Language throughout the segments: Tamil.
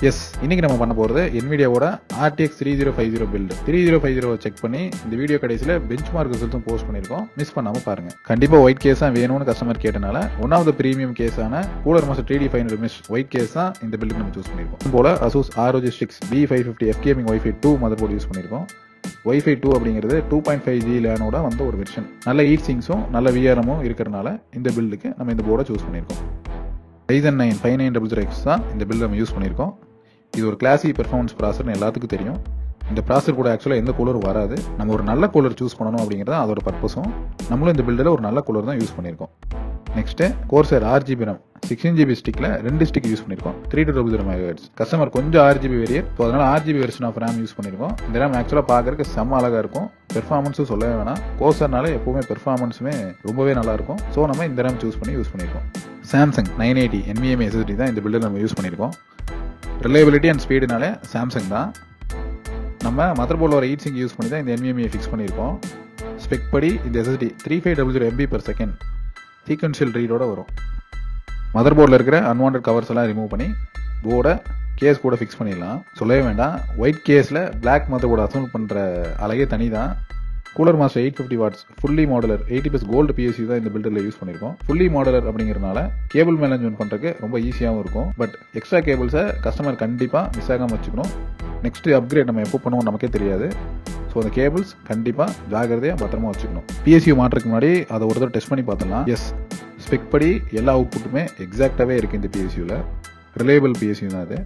எஸ் இன்னைக்கு நம்ம பண்ண போகிறது NVIDIAவோட RTX three zero five zero build three zero five zero check பண்ணி இந்த வீடியோ கடைசியில் பெஞ்ச் மார்க் ரிசல்ட்டும் போஸ்ட் பண்ணியிருக்கோம் மிஸ் பண்ணாமல் பாருங்க கண்டிப்பாக ஒயிட் கேஸ் தான் வேணும்னு கஸ்டமர் கேட்டனால ஒன் ஆஃப் த ப்ரீமியம் கேஸான cooler master three D five mesh white case தான் இந்த பில்டுக்கு நம்ம சூஸ் பண்ணியிருக்கோம் இது போல Asus ROG six B five fifty F gaming wifi two motherboard use பண்ணியிருக்கோம் ஒய்ஃபை டூ அப்படிங்கிறது டூ பாயிண்ட் ஃபைவ் ஜி லேனோட வந்த ஒரு வெர்ஷன் நல்ல ஹீட் சிங்ஸும் நல்ல விஆர்எமும் இருக்கிறனால இந்த பில்டுக்கு நம்ம இந்த போர்டை சூஸ் பண்ணியிருக்கோம் Ryzen nine five nine double zero X தான் இந்த பில் நம்ம யூஸ் பண்ணியிருக்கோம் இது ஒரு கிளாசி பெர்ஃபார்மன்ஸ் ப்ராசர்னு எல்லாத்துக்கும் தெரியும் இந்த ப்ராசர் கூட ஆக்சுவலாக எந்த கூலரும் வராது நம்ம ஒரு நல்ல கூலர் சூஸ் பண்ணணும் அப்படிங்கிறது அதோட பர்பஸும் நம்மளும் இந்த பில்டில் ஒரு நல்ல கூலர் தான் யூஸ் பண்ணியிருக்கோம் next Corsair RGB RAM sixteen GB ஸ்டிக்கில் ரெண்டு ஸ்டிக் யூஸ் பண்ணியிருக்கோம் three two double zero megahertz customer கொஞ்சம் ஆர்ஜிபி வேரியர் ஸோ அதனால் RGB version of RAM use பண்ணியிருக்கோம் இந்த ரேம் ஆக்சுவலாக பார்க்கறதுக்கு செம்ம அழகாக இருக்கும் பெர்ஃபார்மன்ஸும் சொல்லவே வேணாம் கோர்சர்னால எப்போவுமே பெர்ஃபார்மன்ஸுமே ரொம்பவே நல்லா இருக்கும் ஸோ நம்ம இந்த ரேம் சூஸ் பண்ணி யூஸ் பண்ணியிருக்கோம் Samsung nine eighty NVMe SSD தான் இந்த பில்டில் நம்ம யூஸ் பண்ணியிருக்கோம் ரிலையபிலிட்டி அண்ட் ஸ்பீடுனாலே சாம்சங் தான் நம்ம மதர் போர்டில் ஒரு எயிட் சிங் யூஸ் பண்ணி தான் இந்த NVMe ஃபிக்ஸ் பண்ணியிருக்கோம் ஸ்பெக் படி இந்த SSD three five double zero MB per second sequential ரீடோட வரும் மதர் போர்டில் இருக்கிற அன்வான்ட் கவர்ஸ் எல்லாம் ரிமூவ் பண்ணி போர்டை கேஸ் கூட ஃபிக்ஸ் பண்ணிடலாம் சொல்லவே வேண்டாம் ஒயிட் கேஸில் பிளாக் மதர் போர்டு அசம்பிள் பண்ணுற அழகே தனி தான் cooler master eight fifty watts fully modular eighty plus gold PSU தான் இந்த பில்டரில் யூஸ் பண்ணியிருக்கோம் ஃபுல்லி மாடலர் அப்படிங்கிறனால கேபிள் மேனேஜ்மெண்ட் பண்ணுறதுக்கு ரொம்ப ஈஸியாகவும் இருக்கும் பட் எக்ஸ்ட்ரா கேபிள்ஸை கஸ்டமர் கண்டிப்பாக மிஸ் ஆகாமல் வச்சுக்கணும் நெக்ஸ்ட் அப்கிரேட் நம்ம எப்போ பண்ணுவோம் நமக்கே தெரியாது ஸோ அந்த கேபிள்ஸ் கண்டிப்பாக ஜாகிரதையாக பத்திரமா வச்சுக்கணும் பிஎஸ்சி மாட்டுறதுக்கு முன்னாடி அதை ஒரு தடவை டெஸ்ட் பண்ணி பார்த்துடலாம் எஸ் ஸ்பெக் படி எல்லா அவுட்புட்டுமே எக்ஸாக்டாகவே இருக்குது இந்த பிஎஸ்சியில் ரிலேபிள் பிஎஸ்சி தான் அது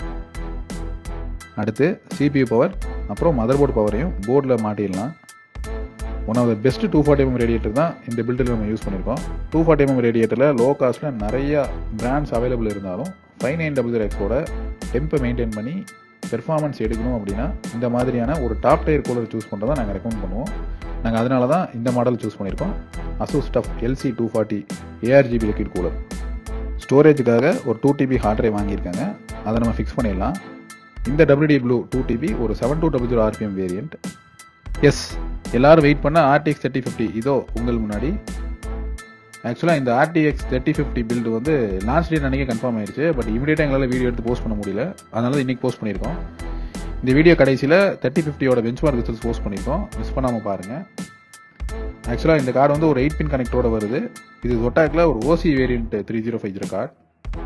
அடுத்து சிபியூ பவர் அப்புறம் மதர் போர்டு பவரையும் போர்டில் மாட்டிடலாம் one of the best two forty M radiator தான் இந்த பில்டில் நம்ம யூஸ் பண்ணியிருக்கோம் டூ ஃபார்ட்டி எம் ரேடியேட்டரில் லோ காஸ்ட்டில் நிறைய பிராண்ட்ஸ் அவைலபிள் இருந்தாலும் ஃபைவ் நைன் டபுள் ஜீரோ எக்ஸோட டெம்பை மெயின்டைன் பண்ணி பெர்ஃபார்மன்ஸ் எடுக்கணும் அப்படின்னா இந்த மாதிரியான ஒரு டாப் டயர் கூலர் சூஸ் பண்ணுறதை நாங்கள் ரெக்கமெண்ட் பண்ணுவோம் நாங்கள் அதனால தான் இந்த மாடல் சூஸ் பண்ணியிருக்கோம் Asus TUF LC two forty ARGB liquid cooler ஸ்டோரேஜுக்காக ஒரு டூ டிபி ஹார்ட் ட்ரைவ் வாங்கியிருக்காங்க அதை நம்ம ஃபிக்ஸ் பண்ணிடலாம் இந்த டபிள்யூடி ப்ளூ டூ டிபி ஒரு seven two double zero RPM variant yes எல்லாரும் வெயிட் பண்ண ஆர்டிஎக்ஸ் தேர்ட்டி ஃபிஃப்டி இதோ உங்கள் முன்னாடி ஆக்சுவலாக இந்த ஆர்டிஎக்ஸ் தேர்ட்டி ஃபிஃப்டி பில்டு வந்து லாஸ்ட் டேட் அன்றைக்கே கன்ஃபார்ம் ஆயிடுச்சு பட் இமீடியட்டாக எங்களால் வீடியோ எடுத்து போஸ்ட் பண்ண முடியல அதனால தான் இன்றைக்கி போஸ்ட் பண்ணியிருக்கோம் இந்த வீடியோ கடைசியில் தேர்ட்டி ஃபிஃப்டியோட பெஞ்ச் மார்க் ரிசல்ட்ஸ் போஸ்ட் பண்ணியிருக்கோம் மிஸ் பண்ணாமல் பாருங்கள் ஆக்சுவலாக இந்த கார்டு வந்து ஒரு எயிட் பின் கனெக்டரோட வருது இது ஜொட்டாக்கில் ஒரு OC variant three zero five zero card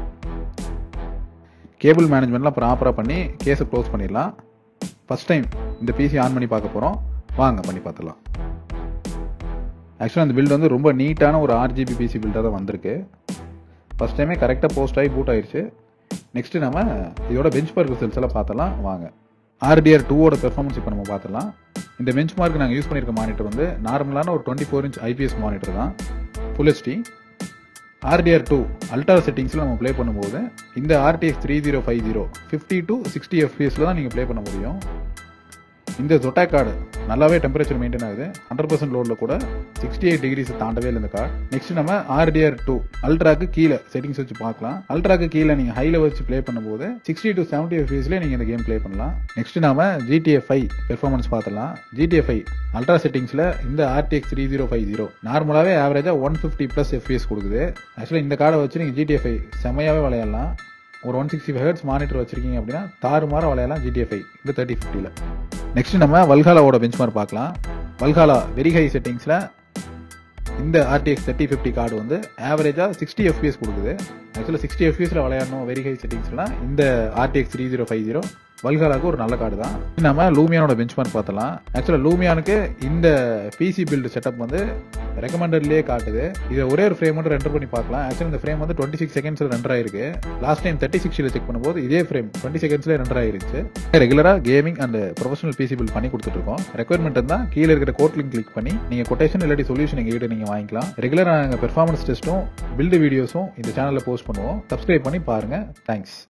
cable மேனேஜ்மெண்ட்லாம் ப்ராப்பராக பண்ணி கேஸை க்ளோஸ் பண்ணிடலாம் ஃபஸ்ட் டைம் இந்த பிசி ஆன் பண்ணி பார்க்க போகிறோம் வாங்க பண்ணி பார்த்துலாம் ஆக்சுவலாக அந்த பில்டு வந்து ரொம்ப நீட்டான ஒரு ஆர்ஜிபி பிசி பில்டாக தான் வந்திருக்கு ஃபஸ்ட் டைமே கரெக்டாக போஸ்ட் ஆகி பூட் ஆயிடுச்சு நெக்ஸ்ட்டு நம்ம இதோட பெஞ்ச் மார்க் ரிசல்ட்ஸ் எல்லாம் பார்த்தலாம் வாங்க ஆர்டிஆர் டூவோட பெர்ஃபார்மன்ஸ் இப்போ நம்ம பார்த்துலாம் இந்த பெஞ்ச் மார்க் நாங்கள் யூஸ் பண்ணியிருக்க மானிட்டர் வந்து நார்மலான ஒரு twenty four inch IPS monitor தான் full HD RDR two ultra செட்டிங்ஸில் நம்ம ப்ளே பண்ணும்போது இந்த RTX three zero five zero fifty to sixty எஃப்பிஎஸில் தான் நீங்கள் ப்ளே பண்ண முடியும் இந்த ஜொட்டா கார்டு நல்லாவே டெம்பரேச்சர் மெயின்டைன் ஆகுது ஹண்ட்ரட் பர்சன்ட் லோடில் கூட சிக்ஸ்டி எயிட் டிகிரிஸ் தாண்டவே இல்லை இந்த கார்டு நெக்ஸ்ட் நம்ம ஆர்டிஆர் டூ அல்ட்ராக்கு கீழே செட்டிங்ஸ் வச்சு பார்க்கலாம் அல்ட்ராக்கு கீழே நீங்கள் ஹைல வச்சு ப்ளே பண்ணும்போது சிக்ஸ்டி டு செவன்டி எஃப்எஸ்லேயே நீங்கள் இந்த கேம் ப்ளே பண்ணலாம் நெக்ஸ்ட் நாம ஜிடிஎஃப் ஃபைவ் பெர்ஃபார்மன்ஸ் பார்த்துலாம் ஜிடிஎஃப் ஃபைவ் அல்ட்ரா செட்டிங்ஸில் இந்த RTX three zero five zero நார்மலாகவே ஆவரேஜாக ஒன் ஃபிஃப்டி ப்ளஸ் எஃப்எஸ் கொடுக்குது ஆக்சுவலாக இந்த கார்டை வச்சு நீங்கள் ஜிடிஎஃப் ஃபைவ் செம்மையாகவே விளையாடலாம் ஒரு one sixty five hertz monitor வச்சிருக்கீங்க அப்படின்னா தாறுமாற விளையாடலாம் ஜிடிஎஃப் ஃபைவ் இந்த தேர்ட்டி ஃபிஃப்டியில் நெக்ஸ்ட் நம்ம வல்காலாவோட பெஞ்ச்மார்க் பார்க்கலாம் வல்காலா வெரி ஹை செட்டிங்ஸில் இந்த ஆர்டிஎக்ஸ் தேர்ட்டி ஃபிஃப்டி கார்டு வந்து ஆவரேஜாக சிக்ஸ்டி எஃபிஎஸ் கொடுக்குது ஆக்சுவலாக சிக்ஸ்டி எஃபிஎஸில் விளையாடணும் வெரி ஹை செட்டிங்ஸ்லாம் இந்த RTX three zero five zero வல்காலாக்கு ஒரு நல்ல கார்டு தான் நம்ம லூமியானோட பெஞ்ச்மார்க் பார்த்தலாம் ஆக்சுவலாக லூமியானுக்கு இந்த பிசி பில்டு செட்டப் வந்து ரெக்கமெண்டட்லேயே காட்டுது இதை ஒரே ஒரு ஃப்ரேம் மட்டும் ரெண்டர் பண்ணி பார்க்கலாம் ஆக்சுவலி இந்த ஃப்ரேம் வந்து டுவெண்ட்டி சிக்ஸ் செகண்ட்ஸில் ரெண்டர் ஆயிருக்கு லாஸ்ட் டைம் தேர்ட்டி சிக்ஸ்டியில் செக் பண்ணும்போது இதே ஃப்ரேம் டுவெண்ட்டி செகண்ட்ஸ்லேயே ரெண்டர் ஆயிருச்சு ரெகுலராக gaming and professional PC build பண்ணி கொடுத்துட்ருக்கோம் ரெக்குவயர்மெண்ட் இருந்தால் கீழே இருக்கிற கோட் லிங்க் கிளிக் பண்ணி நீங்கள் கொட்டேஷன் இல்லாட்டி சொல்யூஷன் எங்கள் கிட்ட நீங்கள் வாங்கிக்கலாம் ரெகுலராக நாங்கள் பெர்ஃபார்மன்ஸ் டெஸ்ட்டும் பில்டு வீடியோஸும் இந்த சேனலில் போஸ்ட் பண்ணுவோம் சப்ஸ்கிரைப் பண்ணி பாருங்கள் தேங்க்ஸ்